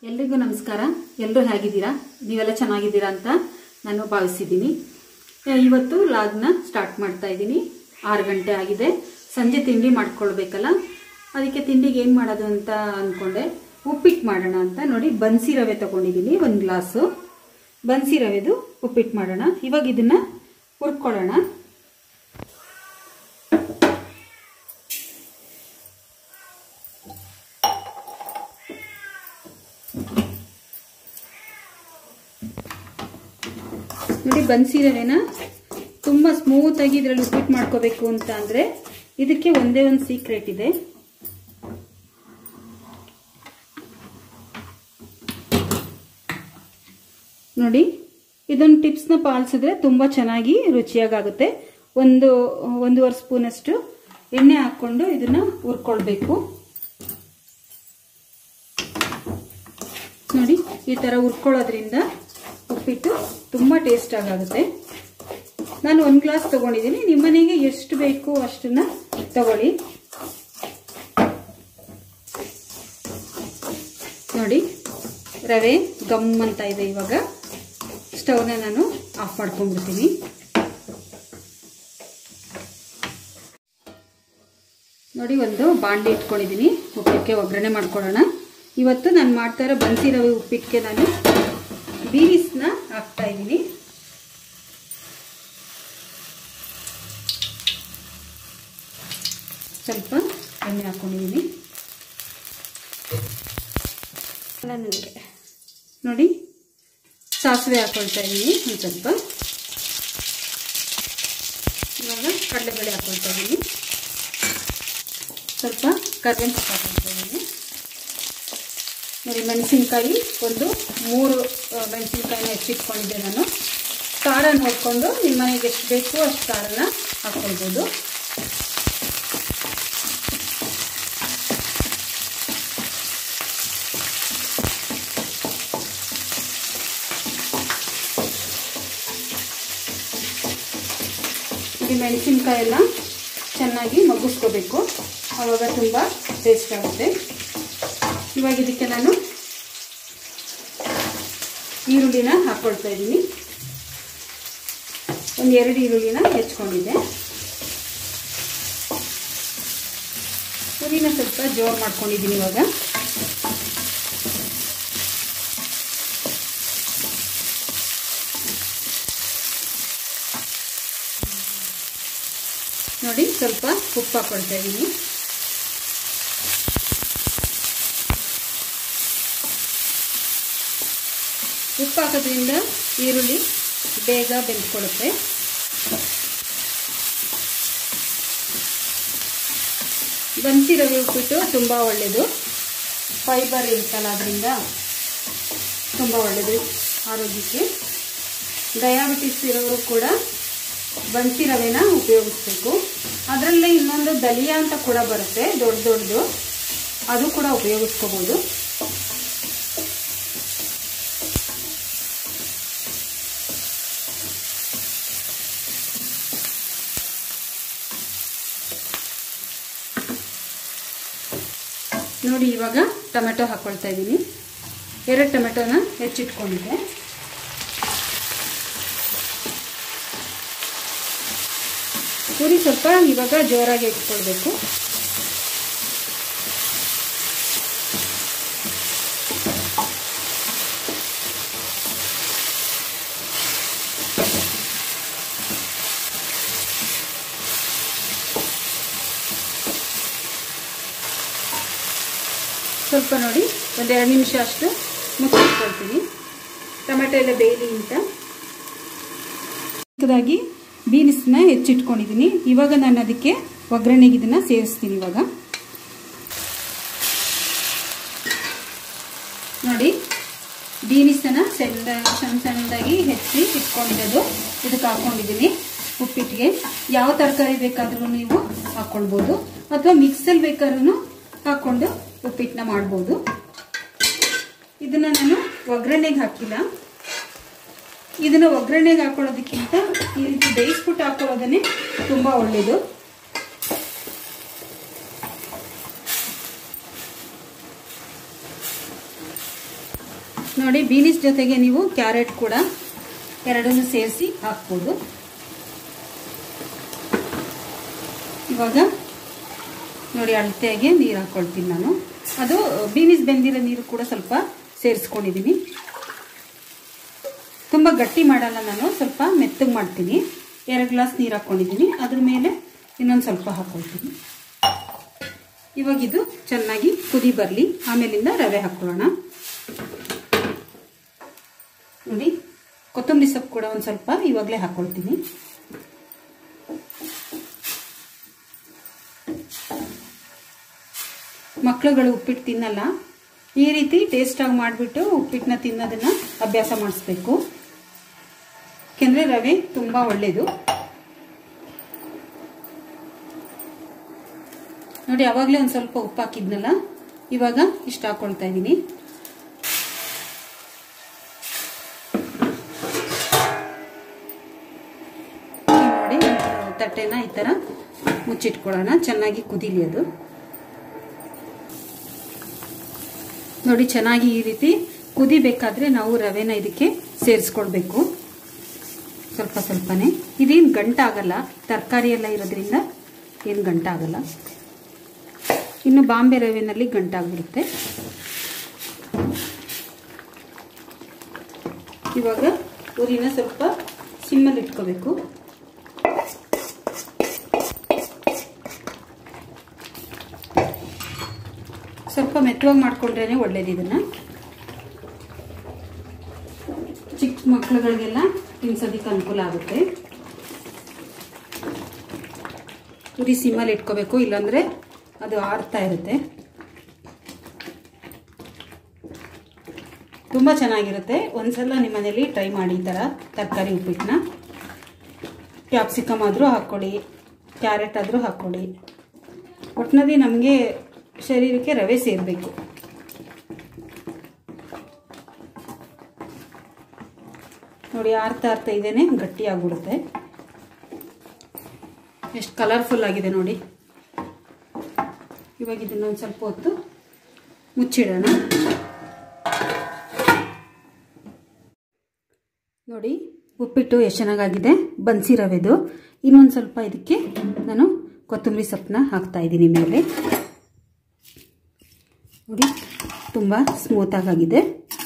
ಎಲ್ರಿಗೂ ನಮಸ್ಕಾರ ಎಲ್ಲರೂ ಹೇಗಿದ್ದೀರಾ ನೀವೆಲ್ಲ ಚೆನ್ನಾಗಿದ್ದೀರಾ ಅಂತ ನಾನು ಭಾವಿಸಿದ್ದೀನಿ ಆ, ಇವತ್ತು ಲಾಗ್ನ ಸ್ಟಾರ್ಟ್ ಮಾಡ್ತಾ ಇದ್ದೀನಿ ಆರು ಗಂಟೆ ಆಗಿದೆ ಸಂಜೆ ತಿಂಡಿ ಮಾಡ್ಕೊಳ್ಬೇಕಲ್ಲ ಅದಕ್ಕೆ ತಿಂಡಿಗೆ ಏನು ಮಾಡೋದು ಅಂತ ಅಂದ್ಕೊಂಡೆ ಉಪ್ಪಿಟ್ಟು ಮಾಡೋಣ ಅಂತ ನೋಡಿ ಬನ್ಸಿ ರವೆ ತಗೊಂಡಿದ್ದೀನಿ ಒಂದು ಗ್ಲಾಸು ಬನ್ಸಿ ರವೆದು ಉಪ್ಪಿಟ್ಟು ಮಾಡೋಣ ಇವಾಗ ಇದನ್ನು ಹುರ್ಕೊಳ್ಳೋಣ ನೋಡಿ ಬನ್ಸಿ ರವೆನ ತುಂಬ ಸ್ಮೂತಾಗಿ ಇದರಲ್ಲಿ ಉಪ್ಪಿಟ್ಟು ಮಾಡ್ಕೋಬೇಕು ಅಂತ ಅಂದರೆ ಇದಕ್ಕೆ ಒಂದೇ ಒಂದು ಸೀಕ್ರೆಟ್ ಇದೆ ನೋಡಿ ಇದೊಂದು ಟಿಪ್ಸ್ನ ಪಾಲಿಸಿದ್ರೆ ತುಂಬ ಚೆನ್ನಾಗಿ ರುಚಿಯಾಗುತ್ತೆ ಒಂದು ಒಂದೂವರೆ ಸ್ಪೂನಷ್ಟು ಎಣ್ಣೆ ಹಾಕ್ಕೊಂಡು ಇದನ್ನ ಹುರ್ಕೊಳ್ಬೇಕು ನೋಡಿ ಈ ಥರ ಹುರ್ಕೊಳ್ಳೋದ್ರಿಂದ ಉಪ್ಪಿಟ್ಟು ತುಂಬ ಟೇಸ್ಟ್ ಆಗುತ್ತೆ ನಾನು ಒಂದು ಗ್ಲಾಸ್ ತಗೊಂಡಿದ್ದೀನಿ ನಿಮ್ಮನೆಗೆ ಎಷ್ಟು ಬೇಕು ಅಷ್ಟನ್ನ ತಗೊಳ್ಳಿ ನೋಡಿ ರವೆ ಗಮ್ ಅಂತ ಇದೆ ಇವಾಗ ಸ್ಟವ್ನ ನಾನು ಆಫ್ ಮಾಡ್ಕೊಂಡ್ಬಿಡ್ತೀನಿ ನೋಡಿ ಒಂದು ಬಾಂಡೆ ಇಟ್ಕೊಂಡಿದ್ದೀನಿ ಉಪ್ಪಿಟ್ಟಿಗೆ ಒಗ್ಗರಣೆ ಮಾಡ್ಕೊಳ್ಳೋಣ ಇವತ್ತು ನಾನು ಮಾಡ್ತಾ ಇರೋ ಬನ್ಸಿ ರವೆ ಉಪ್ಪಿಟ್ಟಿಗೆ ನಾನು ಬೀನ್ಸ್ನ ಹಾಕ್ತಾ ಇದ್ದೀನಿ ಸ್ವಲ್ಪ ಎಣ್ಣೆ ಹಾಕ್ಕೊಂಡಿದ್ದೀನಿ ನನಗೆ ನೋಡಿ ಸಾಸಿವೆ ಹಾಕ್ಕೊಳ್ತಾ ಇದ್ದೀನಿ ಒಂದು ಸ್ವಲ್ಪ ಇವಾಗ ಕಡಲೆಬೇಳೆ ಹಾಕ್ಕೊಳ್ತಾ ಇದ್ದೀನಿ ಸ್ವಲ್ಪ ಕರ್ಬೇವಿನ ಸೊಪ್ಪು ಹಾಕ್ಕೊಳ್ತಾ ಇದ್ದೀನಿ ನೋಡಿ ಮೆಣಸಿನ್ಕಾಯಿ ಒಂದು ಮೂರು ಮೆಣಸಿನ್ಕಾಯಿನ ಹೆಚ್ಚಿಟ್ಕೊಂಡಿದ್ದೆ ನಾನು ಖಾರ ನೋಡಿಕೊಂಡು ನಿಮ್ಮ ಮನೆಗೆ ಎಷ್ಟು ಬೇಕು ಅಷ್ಟು ಖಾರನ ಹಾಕ್ಕೊಳ್ಬೋದು ಈ ಮೆಣಸಿನ್ಕಾಯಿ ಎಲ್ಲ ಚೆನ್ನಾಗಿ ಮಗ್ಗಿಸ್ಕೋಬೇಕು ಆವಾಗ ತುಂಬ ಟೇಸ್ಟ್ ಆಗುತ್ತೆ ಇವಾಗ ಇದಕ್ಕೆ ನಾನು ಈರುಳ್ಳಿನ ಹಾಕ್ಕೊಳ್ತಾ ಇದ್ದೀನಿ ಒಂದು ಎರಡು ಈರುಳ್ಳಿನ ಹೆಚ್ಕೊಂಡಿದ್ದೆ ಪುರಿನ ಸ್ವಲ್ಪ ಜೋರು ಮಾಡ್ಕೊಂಡಿದ್ದೀನಿ ಇವಾಗ ನೋಡಿ ಸ್ವಲ್ಪ ಉಪ್ಪು ಹಾಕ್ಕೊಳ್ತಾ ಇದ್ದೀನಿ ಉಪ್ಪು ಹಾಕೋದ್ರಿಂದ ಈರುಳ್ಳಿ ಬೇಗ ಬೆಂದ್ಕೊಳ್ಳುತ್ತೆ ಬನ್ಸಿ ರವೆ ಉಪ್ಪಿಟ್ಟು ತುಂಬ ಒಳ್ಳೆಯದು ಫೈಬರ್ ಇರುತ್ತಲ್ಲ ಅದರಿಂದ ತುಂಬ ಒಳ್ಳೆಯದು ಆರೋಗ್ಯಕ್ಕೆ ಡಯಾಬಿಟಿಸ್ ಇರೋರು ಕೂಡ ಬನ್ಸಿ ರವೆನ ಉಪಯೋಗಿಸ್ಬೇಕು ಅದರಲ್ಲೇ ಇನ್ನೊಂದು ದಲಿಯಾ ಅಂತ ಕೂಡ ಬರುತ್ತೆ ದೊಡ್ಡ ದೊಡ್ಡದು ಅದು ಕೂಡ ಉಪಯೋಗಿಸ್ಕೋಬೋದು ನೋಡಿ ಇವಾಗ ಟೊಮೆಟೊ ಹಾಕ್ಕೊಳ್ತಾ ಇದ್ದೀನಿ ಎರಡು ಟೊಮೆಟೊನ ಹೆಚ್ಚಿಟ್ಕೊಂಡಿದ್ದೆ ಪೂರಿ ಸ್ವಲ್ಪ ಇವಾಗ ಜೋರಾಗಿ ಇಟ್ಕೊಳ್ಬೇಕು ಸ್ವಲ್ಪ ನೋಡಿ ಒಂದೆರಡು ನಿಮಿಷ ಅಷ್ಟು ಮುಚ್ಚಿಟ್ಕೊಳ್ತೀನಿ ಟೊಮೆಟೊ ಎಲ್ಲ ಬೇಯಲಿ ಅಂತ ಚಿಕ್ಕದಾಗಿ ಬೀನ್ಸ್ನ ಹೆಚ್ಚಿಟ್ಕೊಂಡಿದ್ದೀನಿ ಇವಾಗ ನಾನು ಅದಕ್ಕೆ ಒಗ್ಗರಣೆಗೆ ಇದನ್ನು ಸೇರಿಸ್ತೀನಿ ಇವಾಗ ನೋಡಿ ಬೀನಿಸನ್ನ ಸಣ್ಣ ಸಣ್ಣ ಸಣ್ಣದಾಗಿ ಹೆಚ್ಚಿ ಇಟ್ಕೊಂಡಿರೋದು ಇದಕ್ಕೆ ಹಾಕ್ಕೊಂಡಿದ್ದೀನಿ ಉಪ್ಪಿಟ್ಟಿಗೆ ಯಾವ ತರಕಾರಿ ಬೇಕಾದ್ರೂ ನೀವು ಹಾಕ್ಕೊಳ್ಬೋದು ಅಥವಾ ಮಿಕ್ಸಲ್ಲಿ ಬೇಕಾದ್ರೂ ಹಾಕ್ಕೊಂಡು ಉಪ್ಪಿಟ್ಟನ್ನ ಮಾಡ್ಬೋದು ಇದನ್ನ ನಾನು ಒಗ್ಗರಣೆಗೆ ಹಾಕಿಲ್ಲ ಇದನ್ನ ಒಗ್ಗರಣೆಗೆ ಹಾಕೊಳ್ಳೋದಕ್ಕಿಂತ ಈ ರೀತಿ ಬೇಯಿಸ್ಬಿಟ್ಟು ಹಾಕೊಳ್ಳೋದನ್ನೇ ತುಂಬ ಒಳ್ಳೆಯದು ನೋಡಿ ಬೀನಿಸ್ ಜೊತೆಗೆ ನೀವು ಕ್ಯಾರೆಟ್ ಕೂಡ ಎರಡನ್ನು ಸೇರಿಸಿ ಹಾಕ್ಬೋದು ಇವಾಗ ನೋಡಿ ಅಳತೆಯಾಗಿ ನೀರು ಹಾಕ್ಕೊಳ್ತೀನಿ ನಾನು ಅದು ಬೀನಿಸ್ ಬೆಂದಿರೋ ನೀರು ಕೂಡ ಸ್ವಲ್ಪ ಸೇರಿಸ್ಕೊಂಡಿದ್ದೀನಿ ತುಂಬ ಗಟ್ಟಿ ಮಾಡಲ್ಲ ನಾನು ಸ್ವಲ್ಪ ಮೆತ್ತಗೆ ಮಾಡ್ತೀನಿ ಎರಡು ಗ್ಲಾಸ್ ನೀರು ಹಾಕ್ಕೊಂಡಿದ್ದೀನಿ ಅದ್ರ ಮೇಲೆ ಇನ್ನೊಂದು ಸ್ವಲ್ಪ ಹಾಕ್ಕೊಳ್ತೀನಿ ಇವಾಗ ಇದು ಚೆನ್ನಾಗಿ ಕುದಿ ಬರಲಿ ಆಮೇಲಿಂದ ರವೆ ಹಾಕ್ಕೊಳ್ಳೋಣ ನೋಡಿ ಕೊತ್ತಂಬರಿ ಸೊಪ್ಪು ಕೂಡ ಒಂದು ಸ್ವಲ್ಪ ಇವಾಗಲೇ ಹಾಕ್ಕೊಳ್ತೀನಿ ಮಕ್ಕಳುಗಳು ಉಪ್ಪಿಟ್ಟು ತಿನ್ನಲ್ಲ ಈ ರೀತಿ ಟೇಸ್ಟಾಗಿ ಮಾಡಿಬಿಟ್ಟು ಉಪ್ಪಿಟ್ಟನ್ನ ತಿನ್ನೋದನ್ನ ಅಭ್ಯಾಸ ಮಾಡಿಸ್ಬೇಕು ಯಾಕೆಂದರೆ ರವೆ ತುಂಬ ಒಳ್ಳೆಯದು ನೋಡಿ ಅವಾಗಲೇ ಒಂದು ಸ್ವಲ್ಪ ಉಪ್ಪು ಹಾಕಿದ್ನಲ್ಲ ಇವಾಗ ಇಷ್ಟು ಹಾಕ್ಕೊಳ್ತಾ ಇದ್ದೀನಿ ನೋಡಿ ತಟ್ಟೆನ ಈ ಥರ ಮುಚ್ಚಿಟ್ಕೊಳ್ಳೋಣ ಚೆನ್ನಾಗಿ ಕುದೀಲಿ ಅದು ನೋಡಿ ಚೆನ್ನಾಗಿ ಈ ರೀತಿ ಕುದಿಬೇಕಾದ್ರೆ ನಾವು ರವೆನ ಇದಕ್ಕೆ ಸೇರಿಸ್ಕೊಳ್ಬೇಕು ಸ್ವಲ್ಪ ಸ್ವಲ್ಪನೇ ಇದೇನು ಗಂಟಾಗಲ್ಲ ತರಕಾರಿ ಎಲ್ಲ ಇರೋದ್ರಿಂದ ಏನು ಗಂಟಾಗಲ್ಲ ಇನ್ನು ಬಾಂಬೆ ರವೆನಲ್ಲಿ ಗಂಟಾಗ್ಬಿಡುತ್ತೆ ಇವಾಗ ಉರಿನ ಸ್ವಲ್ಪ ಸಿಮ್ಮಲ್ಲಿ ಇಟ್ಕೋಬೇಕು ಸ್ವಲ್ಪ ಮೆತ್ತವಾಗಿ ಮಾಡ್ಕೊಂಡ್ರೇನೆ ಒಳ್ಳೇದು ಇದನ್ನ ಚಿಕ್ಕ ಮಕ್ಕಳುಗಳಿಗೆಲ್ಲ ತಿನ್ಸೋದಕ್ಕೆ ಅನುಕೂಲ ಆಗುತ್ತೆ ಉರಿ ಸಿಮ್ಮಲ್ಲಿ ಇಟ್ಕೋಬೇಕು ಇಲ್ಲಾಂದ್ರೆ ಅದು ಆಡ್ತಾ ಇರುತ್ತೆ ತುಂಬ ಚೆನ್ನಾಗಿರುತ್ತೆ ಒಂದ್ಸಲ ನಿಮ್ಮ ಮನೇಲಿ ಟ್ರೈ ಮಾಡಿ ಈ ಥರ ತರಕಾರಿ ಉಪ್ಪಿಟ್ಟನ್ನ ಕ್ಯಾಪ್ಸಿಕಮ್ ಆದರೂ ಹಾಕ್ಕೊಳ್ಳಿ ಕ್ಯಾರೆಟ್ ಆದರೂ ಹಾಕ್ಕೊಳ್ಳಿ ಒಟ್ಟಿನಲ್ಲಿ ನಮಗೆ ಶರೀರಕ್ಕೆ ರವೆ ಸೇರಬೇಕು ನೋಡಿ ಆರ್ತಾ ಆರ್ತಾ ಇದೇನೆ ಗಟ್ಟಿ ಆಗ್ಬಿಡುತ್ತೆ ಎಷ್ಟು ಕಲರ್ಫುಲ್ ಆಗಿದೆ ನೋಡಿ ಇವಾಗ ಇದನ್ನೊಂದು ಸ್ವಲ್ಪ ಹೊತ್ತು ಮುಚ್ಚಿಡೋಣ ನೋಡಿ ಉಪ್ಪಿಟ್ಟು ಎಷ್ಟು ಚೆನ್ನಾಗಾಗಿದೆ ಬನ್ಸಿ ರವೆದು ಇನ್ನೊಂದು ಸ್ವಲ್ಪ ಇದಕ್ಕೆ ನಾನು ಕೊತ್ತಂಬರಿ ಸೊಪ್ಪನ್ನ ಹಾಕ್ತಾ ಇದ್ದೀನಿ ಮೇಲೆ ನೋಡಿ ತುಂಬ ಸ್ಮೂತಾಗಿದೆ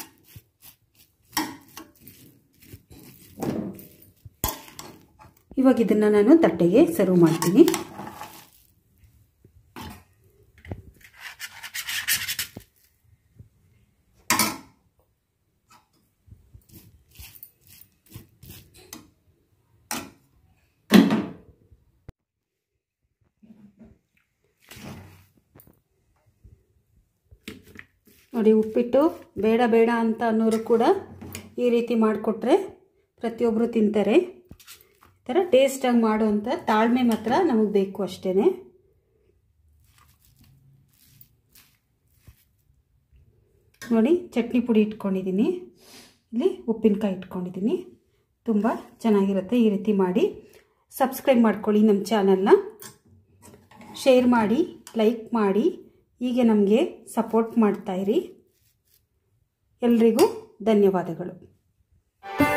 ಇವಾಗ ಇದನ್ನು ನಾನು ತಟ್ಟೆಗೆ ಸರ್ವ್ ಮಾಡ್ತೀನಿ ನೋಡಿ ಉಪ್ಪಿಟ್ಟು ಬೇಡ ಬೇಡ ಅಂತ ಅನ್ನೋರು ಕೂಡ ಈ ರೀತಿ ಮಾಡಿಕೊಟ್ರೆ ಪ್ರತಿಯೊಬ್ಬರು ತಿಂತಾರೆ ಈ ಥರ ಟೇಸ್ಟಾಗಿ ಮಾಡುವಂಥ ತಾಳ್ಮೆ ಮಾತ್ರ ನಮಗೆ ಬೇಕು ಅಷ್ಟೇ ನೋಡಿ ಚಟ್ನಿ ಪುಡಿ ಇಟ್ಕೊಂಡಿದ್ದೀನಿ ಇಲ್ಲಿ ಉಪ್ಪಿನಕಾಯಿ ಇಟ್ಕೊಂಡಿದ್ದೀನಿ ತುಂಬ ಚೆನ್ನಾಗಿರುತ್ತೆ ಈ ರೀತಿ ಮಾಡಿ ಸಬ್ಸ್ಕ್ರೈಬ್ ಮಾಡ್ಕೊಳ್ಳಿ ನಮ್ಮ ಚಾನಲ್ನ ಶೇರ್ ಮಾಡಿ ಲೈಕ್ ಮಾಡಿ ಹೀಗೆ ನಮಗೆ ಸಪೋರ್ಟ್ ಮಾಡ್ತಾಯಿರಿ ಎಲ್ರಿಗೂ ಧನ್ಯವಾದಗಳು